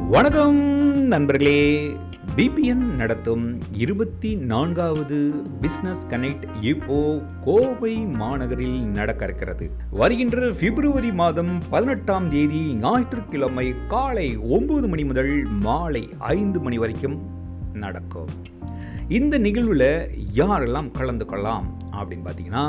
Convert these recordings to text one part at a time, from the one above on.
வணக்கம் நண்பர்களே பிபிஎன் நடத்தும் இருபத்தி நான்காவது பிசினஸ் கனெக்ட் இப்போ கோவை மாநகரில் நடக்க இருக்கிறது வருகின்ற பிப்ரவரி மாதம் பதினெட்டாம் தேதி ஞாயிற்றுக்கிழமை காலை ஒன்பது மணி முதல் மாலை ஐந்து மணி வரைக்கும் நடக்கும் இந்த நிகழ்வில் யாரெல்லாம் கலந்து கொள்ளலாம் அப்படின்னு பார்த்தீங்கன்னா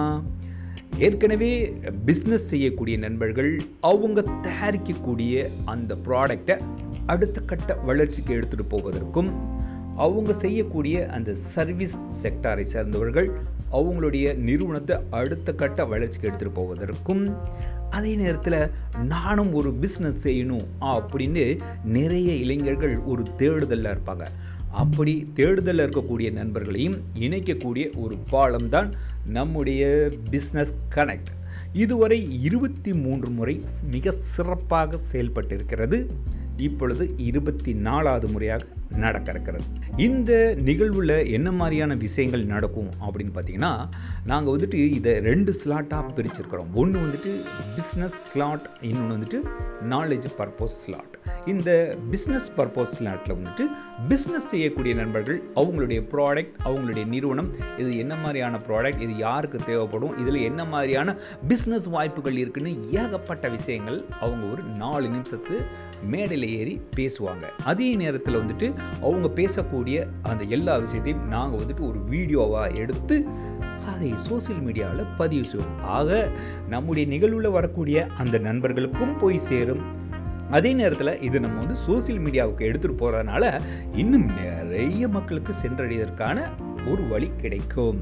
ஏற்கனவே பிஸ்னஸ் செய்யக்கூடிய நண்பர்கள் அவங்க தயாரிக்கக்கூடிய அந்த ப்ராடக்டை அடுத்த கட்ட வளர்ச்சிக்கு எடுத்துகிட்டு போவதற்கும் அவங்க செய்யக்கூடிய அந்த சர்வீஸ் செக்டாரை சேர்ந்தவர்கள் அவங்களுடைய நிறுவனத்தை அடுத்த கட்ட வளர்ச்சிக்கு எடுத்துகிட்டு போவதற்கும் அதே நேரத்தில் நானும் ஒரு பிஸ்னஸ் செய்யணும் அப்படின்னு நிறைய இளைஞர்கள் ஒரு தேடுதலில் இருப்பாங்க அப்படி தேடுதலில் இருக்கக்கூடிய நண்பர்களையும் இணைக்கக்கூடிய ஒரு பாலம் தான் நம்முடைய பிஸ்னஸ் கனெக்ட் இதுவரை இருபத்தி மூன்று முறை மிக சிறப்பாக செயல்பட்டிருக்கிறது இப்பொழுது இருபத்தி நாலாவது முறையாக நடக்க இருக்கிறது இந்த நிகழ்வில் என்ன மாதிரியான விஷயங்கள் நடக்கும் அப்படின்னு பார்த்தீங்கன்னா நாங்கள் வந்துட்டு இதை ரெண்டு ஸ்லாட்டாக பிரிச்சிருக்கிறோம் ஒன்று வந்துட்டு பிஸ்னஸ் ஸ்லாட் இன்னொன்று வந்துட்டு நாலேஜ் பர்பஸ் ஸ்லாட் இந்த பிஸ்னஸ் பர்பஸ் ஸ்லாட்டில் வந்துட்டு பிஸ்னஸ் செய்யக்கூடிய நண்பர்கள் அவங்களுடைய ப்ராடக்ட் அவங்களுடைய நிறுவனம் இது என்ன மாதிரியான ப்ராடக்ட் இது யாருக்கு தேவைப்படும் இதில் என்ன மாதிரியான பிஸ்னஸ் வாய்ப்புகள் இருக்குன்னு ஏகப்பட்ட விஷயங்கள் அவங்க ஒரு நாலு நிமிஷத்து மேடையில் ஏறி பேசுவாங்க அதே நேரத்தில் வந்துட்டு அவங்க பேசக்கூடிய அந்த எல்லா விஷயத்தையும் நாங்கள் வந்துட்டு ஒரு வீடியோவாக எடுத்து அதை சோசியல் மீடியாவில் பதிவு செய்வோம் ஆக நம்முடைய நிகழ்வில் வரக்கூடிய அந்த நண்பர்களுக்கும் போய் சேரும் அதே நேரத்தில் இது நம்ம வந்து சோசியல் மீடியாவுக்கு எடுத்துகிட்டு போகிறதுனால இன்னும் நிறைய மக்களுக்கு சென்றடைவதற்கான ஒரு வழி கிடைக்கும்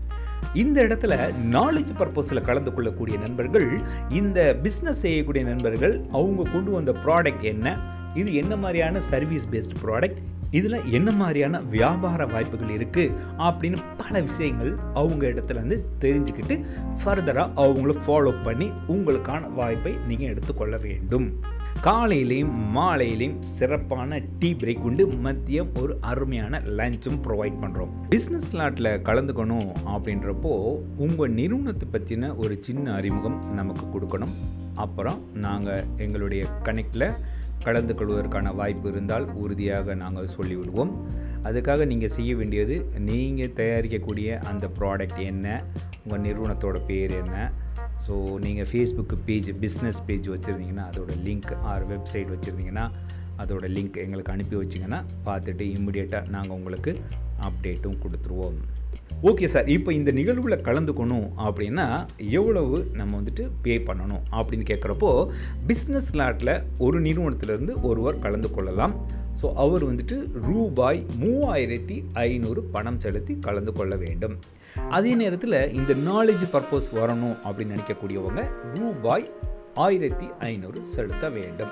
இந்த இடத்துல நாலேஜ் பர்பஸில் கலந்து கொள்ளக்கூடிய நண்பர்கள் இந்த பிஸ்னஸ் செய்யக்கூடிய நண்பர்கள் அவங்க கொண்டு வந்த ப்ராடக்ட் என்ன இது என்ன மாதிரியான சர்வீஸ் பேஸ்ட் ப்ராடக்ட் இதில் என்ன மாதிரியான வியாபார வாய்ப்புகள் இருக்குது அப்படின்னு பல விஷயங்கள் அவங்க இடத்துல இருந்து தெரிஞ்சுக்கிட்டு ஃபர்தராக அவங்கள ஃபாலோ பண்ணி உங்களுக்கான வாய்ப்பை நீங்கள் எடுத்துக்கொள்ள வேண்டும் காலையிலையும் மாலையிலையும் சிறப்பான டீ பிரேக் உண்டு மதியம் ஒரு அருமையான லஞ்சும் ப்ரொவைட் பண்ணுறோம் பிஸ்னஸ் ஸ்லாட்டில் கலந்துக்கணும் அப்படின்றப்போ உங்கள் நிறுவனத்தை பற்றின ஒரு சின்ன அறிமுகம் நமக்கு கொடுக்கணும் அப்புறம் நாங்கள் எங்களுடைய கனெக்டில் கலந்து கொள்வதற்கான வாய்ப்பு இருந்தால் உறுதியாக நாங்கள் சொல்லிவிடுவோம் அதுக்காக நீங்கள் செய்ய வேண்டியது நீங்கள் தயாரிக்கக்கூடிய அந்த ப்ராடக்ட் என்ன உங்கள் நிறுவனத்தோட பேர் என்ன ஸோ நீங்கள் ஃபேஸ்புக்கு பேஜ் பிஸ்னஸ் பேஜ் வச்சுருந்தீங்கன்னா அதோட லிங்க் ஆர் வெப்சைட் வச்சுருந்தீங்கன்னா அதோட லிங்க் எங்களுக்கு அனுப்பி வச்சிங்கன்னா பார்த்துட்டு இம்மிடியேட்டாக நாங்கள் உங்களுக்கு அப்டேட்டும் கொடுத்துருவோம் ஓகே சார் இப்போ இந்த நிகழ்வில் கலந்துக்கணும் அப்படின்னா எவ்வளவு நம்ம வந்துட்டு பே பண்ணணும் அப்படின்னு கேட்குறப்போ பிஸ்னஸ் லாட்டில் ஒரு நிறுவனத்திலேருந்து ஒருவர் கலந்து கொள்ளலாம் ஸோ அவர் வந்துட்டு ரூபாய் மூவாயிரத்தி ஐநூறு பணம் செலுத்தி கலந்து கொள்ள வேண்டும் அதே நேரத்தில் இந்த நாலேஜ் பர்பஸ் வரணும் அப்படின்னு நினைக்கக்கூடியவங்க ரூபாய் ஆயிரத்தி ஐநூறு செலுத்த வேண்டும்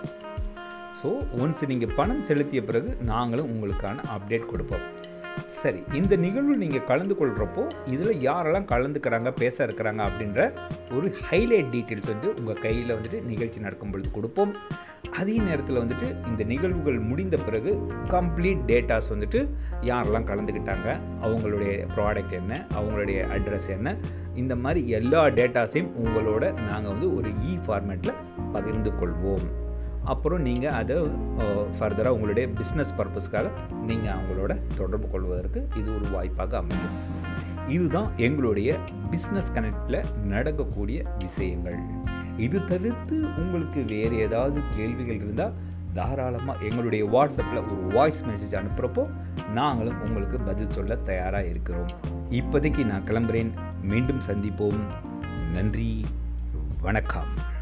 ஸோ ஒன்ஸ் நீங்கள் பணம் செலுத்திய பிறகு நாங்களும் உங்களுக்கான அப்டேட் கொடுப்போம் சரி இந்த நிகழ்வு நீங்கள் கலந்து கொள்கிறப்போ இதில் யாரெல்லாம் கலந்துக்கிறாங்க பேச இருக்கிறாங்க அப்படின்ற ஒரு ஹைலைட் டீட்டெயில்ஸ் வந்து உங்கள் கையில் வந்துட்டு நிகழ்ச்சி நடக்கும் பொழுது கொடுப்போம் அதே நேரத்தில் வந்துட்டு இந்த நிகழ்வுகள் முடிந்த பிறகு கம்ப்ளீட் டேட்டாஸ் வந்துட்டு யாரெல்லாம் கலந்துக்கிட்டாங்க அவங்களுடைய ப்ராடக்ட் என்ன அவங்களுடைய அட்ரஸ் என்ன இந்த மாதிரி எல்லா டேட்டாஸையும் உங்களோட நாங்கள் வந்து ஒரு இ ஃபார்மேட்டில் பகிர்ந்து கொள்வோம் அப்புறம் நீங்கள் அதை ஃபர்தராக உங்களுடைய பிஸ்னஸ் பர்பஸ்க்காக நீங்கள் அவங்களோட தொடர்பு கொள்வதற்கு இது ஒரு வாய்ப்பாக அமையும் இதுதான் எங்களுடைய பிஸ்னஸ் கனெக்டில் நடக்கக்கூடிய விஷயங்கள் இது தவிர்த்து உங்களுக்கு வேறு ஏதாவது கேள்விகள் இருந்தால் தாராளமாக எங்களுடைய வாட்ஸ்அப்பில் ஒரு வாய்ஸ் மெசேஜ் அனுப்புகிறப்போ நாங்களும் உங்களுக்கு பதில் சொல்ல தயாராக இருக்கிறோம் இப்போதைக்கு நான் கிளம்புறேன் மீண்டும் சந்திப்போம் நன்றி வணக்கம்